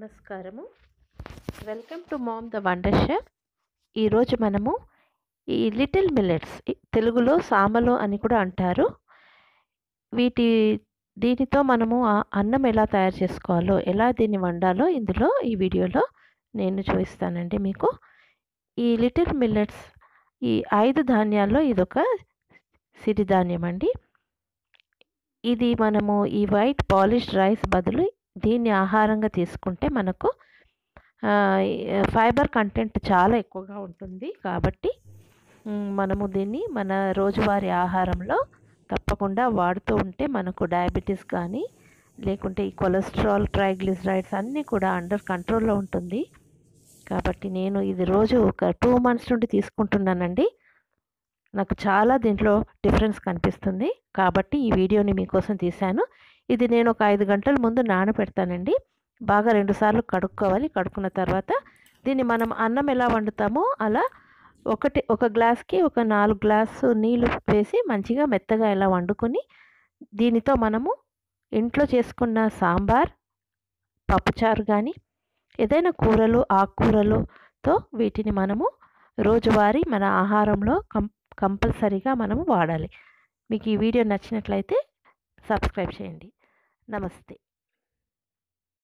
నమస్కారము welcome to mom the wonder chef ఈరోజు మనము ఈ లిటిల్ మిల్లెట్స్ తెలుగులో సామలు అని కూడా అంటారు వీటి దీనితో మనము ఆ అన్నం ఎలా తయారు చేసుకోవాలో ఎలా దీన్ని వండాలో ఇందులో ఈ వీడియోలో నేను చూపిస్తానండి మీకు ఈ లిటిల్ మిల్లెట్స్ ఈ ఐదు ధాన్యాల్లో ఇదొక సిరిధాన్యం అండి ఇది మనము ఈ వైట్ పాలిష్డ్ రైస్ బదులు దీన్ని ఆహారంగా తీసుకుంటే మనకు ఫైబర్ కంటెంట్ చాలా ఎక్కువగా ఉంటుంది కాబట్టి మనము దీన్ని మన రోజువారీ ఆహారంలో తప్పకుండా వాడుతూ ఉంటే మనకు డయాబెటీస్ కానీ లేకుంటే ఈ కొలెస్ట్రాల్ ట్రైగ్లిసరైడ్స్ అన్నీ కూడా అండర్ కంట్రోల్లో ఉంటుంది కాబట్టి నేను ఇది రోజు ఒక టూ మంత్స్ నుండి తీసుకుంటున్నానండి నాకు చాలా దీంట్లో డిఫరెన్స్ కనిపిస్తుంది కాబట్టి ఈ వీడియోని మీకోసం తీశాను ఇది నేను ఒక ఐదు గంటల ముందు నానబెడతానండి బాగా రెండుసార్లు కడుక్కోవాలి కడుక్కున్న తర్వాత దీన్ని మనం అన్నం ఎలా వండుతామో అలా ఒకటి ఒక గ్లాస్కి ఒక నాలుగు గ్లాసు నీళ్ళు వేసి మంచిగా మెత్తగా ఎలా వండుకొని దీనితో మనము ఇంట్లో చేసుకున్న సాంబార్ పప్పుచారు కానీ ఏదైనా కూరలు ఆకుకూరలుతో వీటిని మనము రోజువారీ మన ఆహారంలో కం కంపల్సరీగా మనము వాడాలి మీకు ఈ వీడియో నచ్చినట్లయితే సబ్స్క్రైబ్ చేయండి నమస్తే